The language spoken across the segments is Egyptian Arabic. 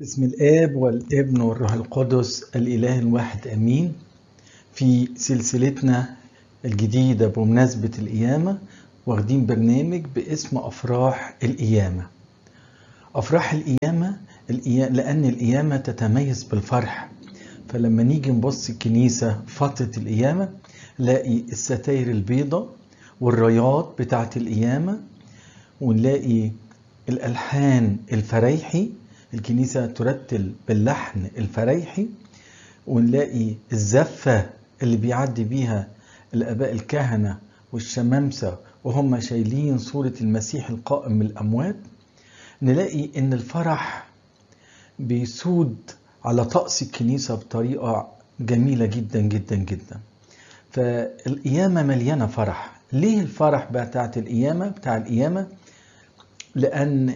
بسم الآب والابن والروح القدس الإله الواحد آمين في سلسلتنا الجديدة بمناسبة القيامة واخدين برنامج باسم أفراح القيامة أفراح القيامة لأن القيامة تتميز بالفرح فلما نيجي نبص الكنيسة فترة القيامة نلاقي الستاير البيضة والرايات بتاعة القيامة ونلاقي الألحان الفريحي الكنيسة ترتل باللحن الفريحي ونلاقي الزفة اللي بيعدي بيها الآباء الكهنة والشمامسة وهم شايلين صورة المسيح القائم من الأموات نلاقي إن الفرح بيسود على طقس الكنيسة بطريقة جميلة جدا جدا جدا فالقيامة مليانة فرح ليه الفرح بتاعت القيامة بتاع القيامة لأن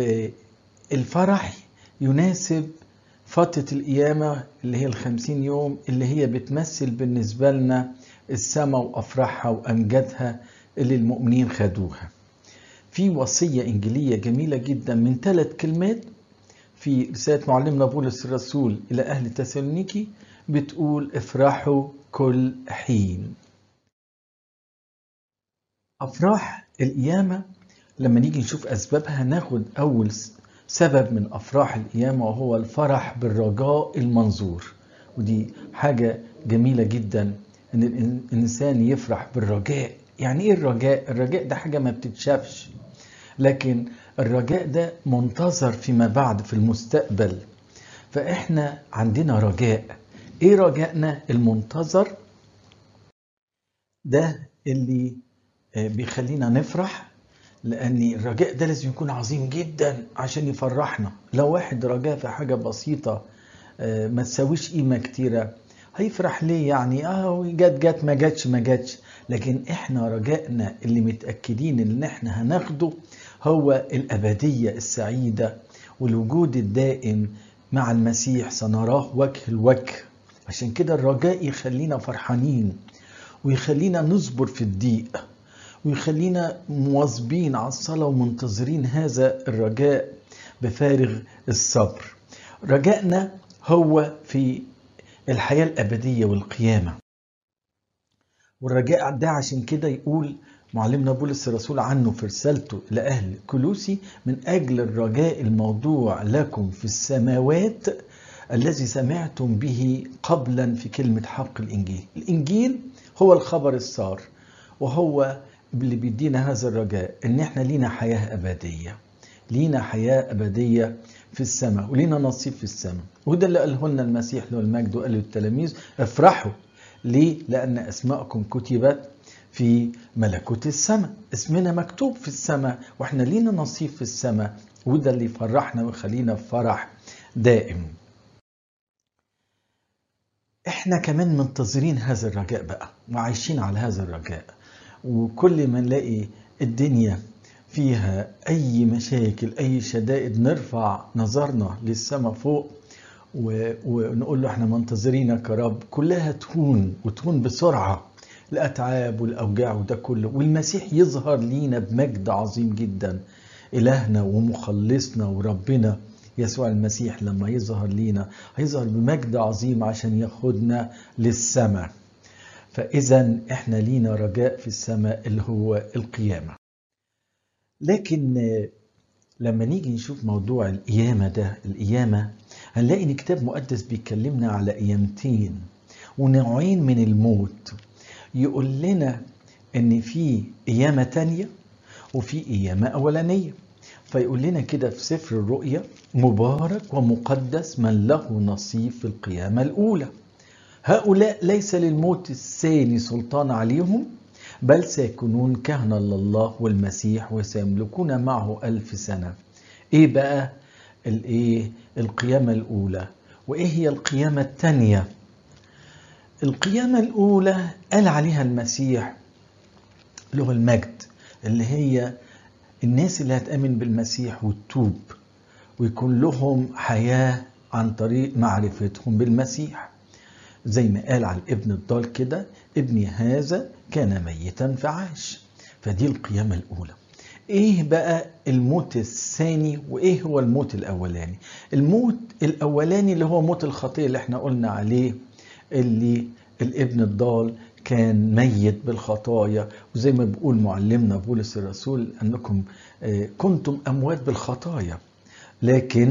الفرح يناسب فترة القيامة اللي هي الخمسين يوم اللي هي بتمثل بالنسبة لنا السماء وأفراحها وأمجادها اللي المؤمنين خدوها في وصية إنجيلية جميلة جدا من ثلاث كلمات في رسالة معلمنا بولس الرسول إلى أهل تسالونيكي بتقول افرحوا كل حين أفراح القيامة لما نيجي نشوف أسبابها ناخد أول سبب من أفراح القيامة وهو الفرح بالرجاء المنظور ودي حاجة جميلة جدا إن الإنسان يفرح بالرجاء يعني إيه الرجاء؟ الرجاء ده حاجة ما بتتشافش لكن الرجاء ده منتظر فيما بعد في المستقبل فإحنا عندنا رجاء إيه رجائنا المنتظر؟ ده اللي بيخلينا نفرح لأن الرجاء ده لازم يكون عظيم جدا عشان يفرحنا لو واحد رجاء في حاجة بسيطة ما تساويش قيمة كتيرة هيفرح ليه يعني اه جت جت ما جاتش ما جاتش لكن احنا رجائنا اللي متأكدين ان احنا هناخده هو الأبدية السعيدة والوجود الدائم مع المسيح سنراه وجه الوجه عشان كده الرجاء يخلينا فرحانين ويخلينا نصبر في الضيق ويخلينا مواظبين على الصلاة ومنتظرين هذا الرجاء بفارغ الصبر رجائنا هو في الحياة الأبدية والقيامة والرجاء ده عشان كده يقول معلمنا بولس الرسول عنه في رسالته لأهل كلوسي من أجل الرجاء الموضوع لكم في السماوات الذي سمعتم به قبلا في كلمة حق الإنجيل الإنجيل هو الخبر السار وهو اللي بيدينا هذا الرجاء ان احنا لينا حياة ابدية لينا حياة ابدية في السماء ولينا نصيب في السماء وده اللي قاله لنا المسيح له المجد وقال للتلاميذ افرحوا ليه؟ لأن أسماءكم كتبت في ملكوت السماء اسمنا مكتوب في السماء واحنا لينا نصيب في السماء وده اللي يفرحنا ويخلينا في فرح دائم احنا كمان منتظرين هذا الرجاء بقى وعايشين على هذا الرجاء وكل ما نلاقي الدنيا فيها أي مشاكل أي شدائد نرفع نظرنا للسماء فوق ونقول له احنا منتظرينك يا رب كلها تهون وتهون بسرعة الأتعاب والأوجاع وده كله والمسيح يظهر لينا بمجد عظيم جدا إلهنا ومخلصنا وربنا يسوع المسيح لما يظهر لينا هيظهر بمجد عظيم عشان ياخدنا للسماء فإذا إحنا لينا رجاء في السماء اللي هو القيامة. لكن لما نيجي نشوف موضوع القيامة ده القيامة هنلاقي إن كتاب مقدس بيكلمنا على قيامتين ونوعين من الموت. يقول لنا إن في قيامة تانية وفي قيامة أولانية. فيقول لنا كده في سفر الرؤيا مبارك ومقدس من له نصيب في القيامة الأولى. هؤلاء ليس للموت الثاني سلطان عليهم بل سيكونون كهنة لله والمسيح وسيملكون معه ألف سنة إيه بقى الإيه القيامة الأولى وإيه هي القيامة الثانية القيامة الأولى قال عليها المسيح له المجد اللي هي الناس اللي هتأمن بالمسيح وتتوب ويكون لهم حياة عن طريق معرفتهم بالمسيح زي ما قال على الابن الضال كده ابني هذا كان ميتا فعاش فدي القيامة الأولى ايه بقى الموت الثاني وايه هو الموت الاولاني الموت الاولاني اللي هو موت الخطيه اللي احنا قلنا عليه اللي الابن الضال كان ميت بالخطايا وزي ما بيقول معلمنا بولس الرسول انكم كنتم اموات بالخطايا لكن